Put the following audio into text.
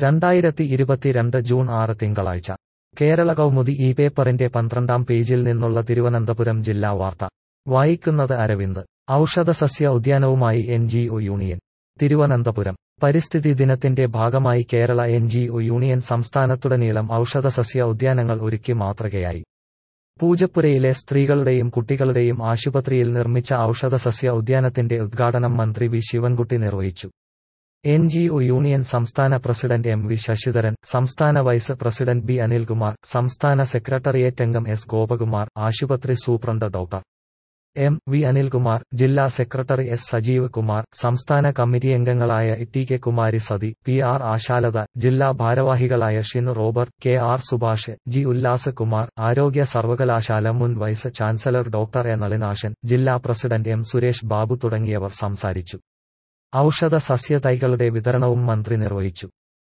രണ്ടായിരത്തി ഇരുപത്തിരണ്ട് ജൂൺ ആറ് തിങ്കളാഴ്ച കേരള കൗമുദി ഈ പേപ്പറിന്റെ പന്ത്രണ്ടാം പേജിൽ നിന്നുള്ള തിരുവനന്തപുരം ജില്ലാ വാർത്ത വായിക്കുന്നത് അരവിന്ദ് ഔഷധസസ്യ ഉദ്യാനവുമായി N G O union Thiruvananthapuram പരിസ്ഥിതി ദിനത്തിന്റെ ഭാഗമായി Kerala N G O union സംസ്ഥാനത്തുടനീളം ഔഷധസസ്യ ഉദ്യാനങ്ങൾ ഒരുക്കി മാതൃകയായി പൂജപ്പുരയിലെ സ്ത്രീകളുടെയും കുട്ടികളുടെയും ആശുപത്രിയിൽ നിർമ്മിച്ച ഔഷധസസ്യ ഉദ്യാനത്തിന്റെ ഉദ്ഘാടനം മന്ത്രി വി ശിവൻകുട്ടി നിർവഹിച്ചു എൻ ജി ഒ യൂണിയൻ സംസ്ഥാന പ്രസിഡന്റ് എം വി ശശിധരൻ സംസ്ഥാന വൈസ് പ്രസിഡന്റ് ബി അനിൽകുമാർ സംസ്ഥാന സെക്രട്ടറിയേറ്റ് അംഗം എസ് ഗോപകുമാർ ആശുപത്രി superintendent doctor M V Anilkumar ജില്ലാ സെക്രട്ടറി എസ് സജീവ് കുമാർ സംസ്ഥാന കമ്മിറ്റി അംഗങ്ങളായ T K Kumari Sathi P R Ashalatha ജില്ലാ ഭാരവാഹികളായ Shin Robert K R Subhash G Ullas Kumar ആരോഗ്യ സർവകലാശാല മുൻ vice chancellor doctor A Nalinasan ജില്ലാ പ്രസിഡന്റ് എം സുരേഷ് ബാബു തുടങ്ങിയവർ സംസാരിച്ചു ഔഷധ സസ്യ തൈകളുടെ വിതരണവും മന്ത്രി നിർവഹിച്ചു